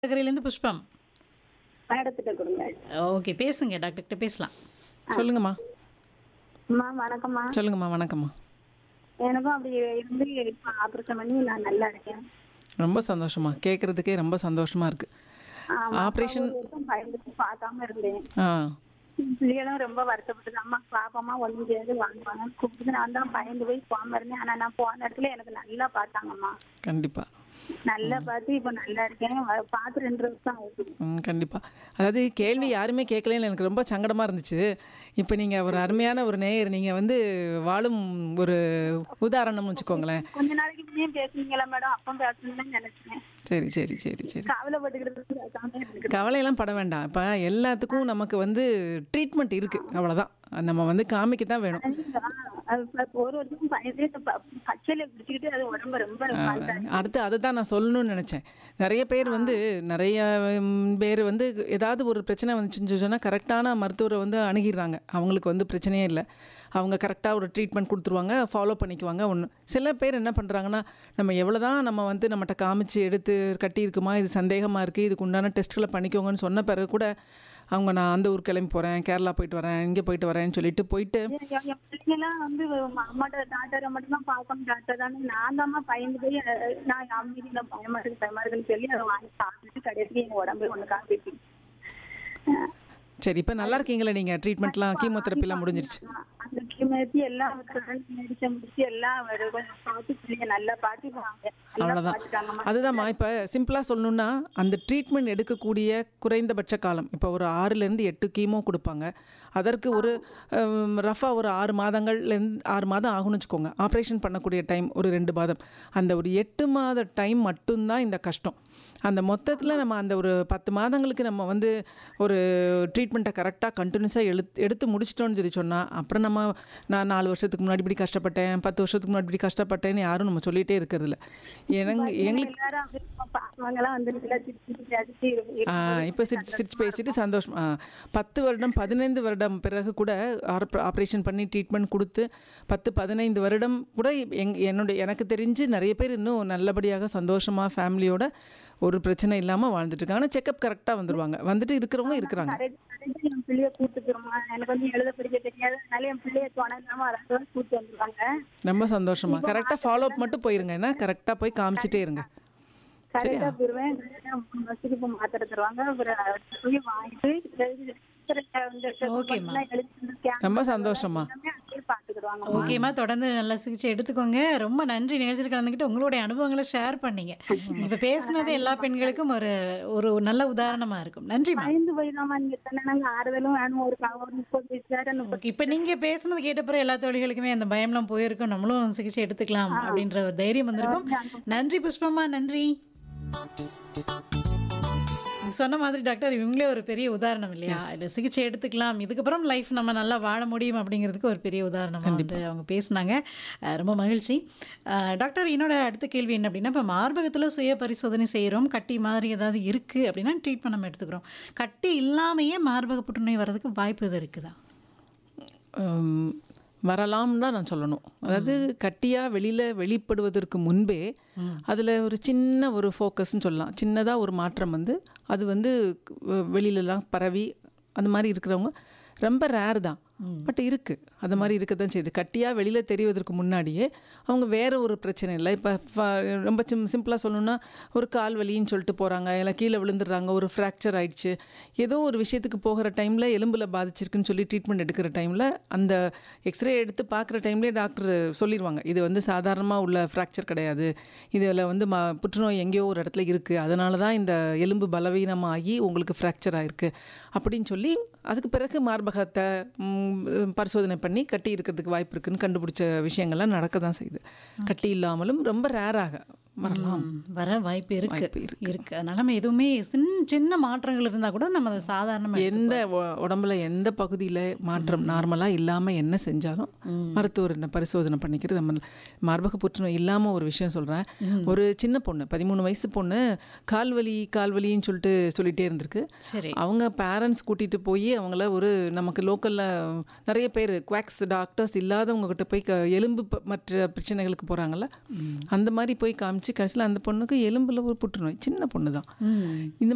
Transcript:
நகரிலேருந்து புஷ்பம் மேடத்திட்ட கொடுங்க ஓகே பேசுங்க டாக்டர்கிட்ட பேசலாம் சொல்லுங்கம்மா அம்மா வணக்கம்மா சொல்லுங்கம்மா வணக்கம்மா எனக்கும் அப்படி இருந்து இப்போ ஆப்ரேஷன் பண்ணி நான் நல்லா இருக்கேன் ரொம்ப சந்தோஷமா கேட்குறதுக்கே ரொம்ப சந்தோஷமா இருக்கு ஆமா, ஆப்ரேஷன் ஒரு வருஷம் பயந்துட்டு பார்க்காம இருந்தேன் ஆ பிள்ளைகளும் ரொம்ப வருத்தப்பட்டது அம்மா பாப்பாமா ஒன்றும் செய்யாது வாங்குவாங்க கூப்பிட்டு நான் தான் பயந்து போய் போகாம இருந்தேன் ஆனா நான் போன இடத்துல எனக்கு நல்லா பார்த்தாங்கம்மா கண்டிப்பா நல்லா பார்த்து இப்போ நல்லா இருக்கேன் வ- பார்த்து ரெண்டு வருஷம் ஆகுது ம் கண்டிப்பாக அதாவது கேள்வி யாருமே கேட்கலன்னு எனக்கு ரொம்ப சங்கடமாக இருந்துச்சு இப்போ நீங்கள் ஒரு அருமையான ஒரு நேயர் நீங்கள் வந்து வாழும் ஒரு உதாரணம்னு வச்சுக்கோங்களேன் கொஞ்ச நாளைக்கு முன்னே பேசுனீங்களா மேடம் அப்போ பேசணும்னு நினைச்சேன் சரி சரி சரி சரி கவலைப்பட்டுக்கிறது பேசாம இருக்கு கவலையெல்லாம் பட வேண்டாம் இப்போ எல்லாத்துக்கும் நமக்கு வந்து ட்ரீட்மெண்ட் இருக்குது அவ்வளோதான் நம்ம வந்து காமிக்க தான் வேணும் அது ப- ஒரு வருஷம் பயந்தே இந்த ப- பச்சையில பிடிச்சிக்கிட்டு அது உடம்பு ரொம்ப ரொம்ப அடுத்து அதை தான் நான் சொல்லணும்னு நினச்சேன் நிறைய பேர் வந்து நிறைய ம், பேர் வந்து ஏதாவது ஒரு பிரச்சனை வந்துச்சுன்னு சொன்னால் கரெக்டான மருத்துவரை வந்து அணுகிடுறாங்க அவங்களுக்கு வந்து பிரச்சனையே இல்லை அவங்க கரெக்டாக ஒரு ட்ரீட்மெண்ட் கொடுத்துருவாங்க ஃபாலோ பண்ணிக்குவாங்க ஒன்று சில பேர் என்ன பண்ணுறாங்கன்னா நம்ம எவ்வளோ தான் நம்ம வந்து நம்மகிட்ட காமிச்சு எடுத்து கட்டியிருக்குமா இது சந்தேகமாக இருக்குது இதுக்கு உண்டான டெஸ்ட்டுகளை பண்ணிக்கோங்கன்னு சொன்ன பிறகு கூட அவங்க நான் அந்த ஊர் கிளம்பி போகிறேன் கேரளா போயிட்டு வரேன் இங்கே போயிட்டு வரேன்னு சொல்லிட்டு போயிட்டு என் என் பிள்ளைங்கெல்லாம் வந்து அம்மாட்ட டாக்டரை மட்டும் தான் பார்க்கணும் டாக்டர் தானே நான் தாம்மா பயந்து போய் அஹ், நான் அமைதியில் பயமா இருக்கு பயமா இருக்குன்னு சொல்லி அதை வாங்கி சாப்பிட்டுட்டு கடைசி என் உடம்பு ஒன்று காப்பிட்டு சரி இப்போ நல்லா இருக்கீங்களா நீங்கள் ட்ரீட்மெண்ட்லாம் கீமோதெரப்பிலாம் முடிஞ்சிருச்சு அந்த கிமேத்தி எல்லாம் மெடிசன் முடிச்சு எல்லாம் ஒரு கொஞ்சம் பார்த்து பிள்ளைங்க நல்லா பார்த்துக்குவாங்க நல்லா அவ்வளோதான் பார்த்துட்டாங்கம்மா அதுதான்மா இப்போ சிம்பிளாக சொல்லணும்னா அந்த ட்ரீட்மெண்ட் எடுக்கக்கூடிய குறைந்தபட்ச காலம் இப்போ ஒரு ஆறுலேருந்து எட்டு கீமோ கொடுப்பாங்க அதற்கு ஒரு ரஃபாக ஒரு ஆறு மாதங்கள்லேருந்து ஆறு மாதம் ஆகும்னு வச்சுக்கோங்க ஆப்ரேஷன் பண்ணக்கூடிய டைம் ஒரு ரெண்டு மாதம் அந்த ஒரு எட்டு மாத டைம் மட்டும்தான் இந்த கஷ்டம் அந்த மொத்தத்தில் நம்ம அந்த ஒரு பத்து மாதங்களுக்கு நம்ம வந்து ஒரு ட்ரீட்மெண்ட்டை கரெக்டாக கண்டினியூஸாக எழுத்து எடுத்து முடிச்சிட்டோம்னு சொல்லி சொன்னால் அப்புறம் நம்ம நான் நாலு வருஷத்துக்கு முன்னாடி இப்படி கஷ்டப்பட்டேன் பத்து வருஷத்துக்கு முன்னாடி இப்படி கஷ்டப்பட்டேன்னு யாரும் நம்ம சொல்லிகிட்டே இருக்கிறதில்ல எனக்கு எங்களுக்கு எல்லாரும் அப்படி பார்க்குவாங்கலாம் வந்து நல்லா சிரிச்சு பேசிட்டு இரு- ஆ இப்போ சிரிச்சு சிரிச்சு பேசிட்டு சந்தோஷம் ஆ பத்து வருடம் பதினைந்து வருடம் பிறகு கூட ஆப்ரேஷன் பண்ணி ட்ரீட்மெண்ட் கொடுத்து பத்து பதினைந்து வருடம் கூட எங் என்னுடைய எனக்கு தெரிஞ்சு நிறைய பேர் இன்னும் நல்லபடியாக சந்தோஷமாக ஃபேமிலியோட ஒரு பிரச்சனை இல்லாமல் வாழ்ந்துட்டு இருக்காங்க ஆனால் செக்கப் கரெக்டாக வந்துடுவாங்க வந்துட்டு இருக்கிறவங்க இருக்கிறாங்க கரெக்ட் கரெக்ட் என் பிள்ளைய கூட்டுக்கிறோமா எனக்கு வந்து எழுத படிக்க தெரியாது அதனால என் பிள்ளைய துணைக்காம அரசு கூட்டு வந்துருவாங்க ரொம்ப சந்தோஷமா கரெக்டாக ஃபாலோ அப் மட்டும் போயிருங்க என்ன கரெக்டாக போய் காமிச்சிட்டே இருங்க கரெக்டா போயிருவேன் கரெக்டா மூணு வருஷத்துக்கு இப்போ மாத்திரை தருவாங்க அப்புறம் போய் வாங்கிட்டு எழுதி- கரெக்டா வந்து ஓகேம்மா. எல்லாம் எழுதி scan ரொம்ப சந்தோஷமா எல்லாமே அப்படியே பார்த்துக்கிடுவாங்க ஓகேம்மா தொடர்ந்து நல்ல சிகிச்சை எடுத்துக்கோங்க ரொம்ப நன்றி நிகழ்ச்சியில் கலந்துக்கிட்டு உங்களுடைய அனுபவங்களை ஷேர் பண்ணீங்க இப்போ பேசுனது எல்லா பெண்களுக்கும் ஒரு ஒரு நல்ல உதாரணமா இருக்கும் நன்றிம்மா பயந்து போயிடாம நீங்க தானே நாங்க ஆறுதலும் வேணும் ஒரு க- ஒரு முப்பது வயசு வேற முப்பது ஓகே இப்போ நீங்க பேசுனது கேட்ட பிறகு எல்லா தொழில்களுக்குமே அந்த பயம்லாம் போயிருக்கும் நம்மளும் சிகிச்சை எடுத்துக்கலாம் அப்படின்ற ஒரு தைரியம் வந்திருக்கும் நன்றி புஷ்பம்மா நன்றி நீங்க சொன்ன மாதிரி டாக்டர் இவங்களே ஒரு பெரிய உதாரணம் இல்லையா இல்லை சிகிச்சை எடுத்துக்கலாம் இதுக்கப்புறம் லைஃப் நம்ம நல்லா வாழ முடியும் அப்படிங்கிறதுக்கு ஒரு பெரிய உதாரணம் வந்து அவங்க பேசுனாங்க அஹ் ரொம்ப மகிழ்ச்சி அஹ் டாக்டர் என்னோட அடுத்த கேள்வி என்ன அப்படின்னா இப்போ மார்பகத்தில் சுய பரிசோதனை செய்கிறோம் கட்டி மாதிரி ஏதாவது இருக்குது அப்படின்னா ட்ரீட்மெண்ட் நம்ம எடுத்துக்கிறோம் கட்டி இல்லாமையே மார்பக புற்றுநோய் வர்றதுக்கு வாய்ப்பு இது இருக்குதா ஹம், வரலாம்னு தான் நான் சொல்லணும் அதாவது கட்டியாக வெளியில் வெளிப்படுவதற்கு முன்பே அதில் ஒரு சின்ன ஒரு ஃபோக்கஸ்ன்னு சொல்லலாம் சின்னதாக ஒரு மாற்றம் வந்து அது வந்து வ- வெளியிலலாம் பரவி அந்த மாதிரி இருக்கிறவங்க ரொம்ப ரேர் தான் பட் இருக்குது அது மாதிரி இருக்க தான் செய்யுது கட்டியாக வெளியில் தெரிவதற்கு முன்னாடியே அவங்க வேற ஒரு பிரச்சனை இல்லை இப்போ ரொம்ப சிம் சிம்பிளாக சொல்லணும்னா ஒரு கால் வலின்னு சொல்லிட்டு போகிறாங்க இல்லை கீழே விழுந்துடுறாங்க ஒரு ஃப்ராக்சர் ஆயிடுச்சு ஏதோ ஒரு விஷயத்துக்கு போகிற டைமில் எலும்பில் பாதிச்சிருக்குன்னு சொல்லி ட்ரீட்மெண்ட் எடுக்கிற டைமில் அந்த எக்ஸ்ரே எடுத்து பார்க்குற டைம்லேயே டாக்டர் சொல்லிடுவாங்க இது வந்து சாதாரணமாக உள்ள ஃப்ராக்சர் கிடையாது இதில் வந்து ம புற்றுநோய் எங்கேயோ ஒரு இடத்துல இருக்குது அதனால தான் இந்த எலும்பு பலவீனமாகி உங்களுக்கு ஃப்ராக்சர் ஆயிருக்கு அப்படின்னு சொல்லி அதுக்கு பிறகு மார்பகத்தை ம், பரிசோதனை பண்ணி கட்டி இருக்கிறதுக்கு வாய்ப்பு இருக்குன்னு கண்டுபிடிச்ச விஷயங்கள்லாம் நடக்க தான் செய்யுது கட்டி இல்லாமலும் ரொம்ப ரேராக வரலாம் ம், வர வாய்ப்பு இருக்கு வாய்ப்பு இருக்கு அதனால நம்ம எதுவுமே சின்ன சின்ன மாற்றங்கள் இருந்தால் கூட நம்ம அதை சாதாரணமாக எந்த உ- உடம்புல எந்த பகுதியில் மாற்றம் நார்மலாக இல்லாமல் என்ன செஞ்சாலும் மருத்துவர் என்ன பரிசோதனை பண்ணிக்கிறது நம்ம மார்பக புற்றுநோய் இல்லாமல் ஒரு விஷயம் சொல்கிறேன் ஒரு சின்ன பொண்ணு பதிமூணு வயசு பொண்ணு கால்வலி கால்வலின்னு சொல்லிட்டு சொல்லிட்டே இருந்திருக்கு சரி அவங்க பேரண்ட்ஸ் கூட்டிகிட்டு போய் அவங்கள ஒரு நமக்கு லோக்கலில் நிறைய பேர் குவாக்ஸ் டாக்டர்ஸ் இல்லாதவங்க கிட்ட போய் க- எலும்பு ப- மற்ற பிரச்சனைகளுக்கு போகிறாங்கல்ல அந்த மாதிரி போய் காமிச்சு கடைசியில் அந்த பொண்ணுக்கு எலும்பில் ஒரு புற்றுநோய் சின்ன பொண்ணு தான் ம் இந்த